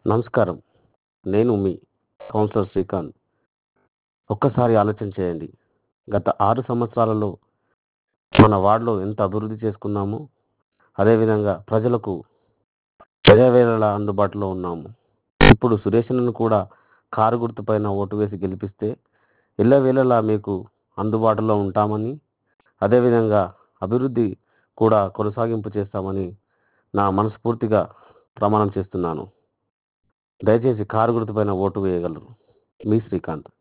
నమస్కారం నేను మీ కౌన్సిలర్ శ్రీకాంత్ ఒక్కసారి ఆలోచన చేయండి గత ఆరు సంవత్సరాలలో మన వార్డులో ఎంత అభివృద్ధి చేసుకున్నాము అదేవిధంగా ప్రజలకు ప్రజావేళలా అందుబాటులో ఉన్నాము ఇప్పుడు సురేషన్ను కూడా కారు గుర్తుపైన ఓటు వేసి గెలిపిస్తే ఎల్లవేళలా మీకు అందుబాటులో ఉంటామని అదేవిధంగా అభివృద్ధి కూడా కొనసాగింపు చేస్తామని నా మనస్ఫూర్తిగా ప్రమాణం చేస్తున్నాను దయచేసి కారు గుర్తుపైన ఓటు వేయగలరు మీ శ్రీకాంత్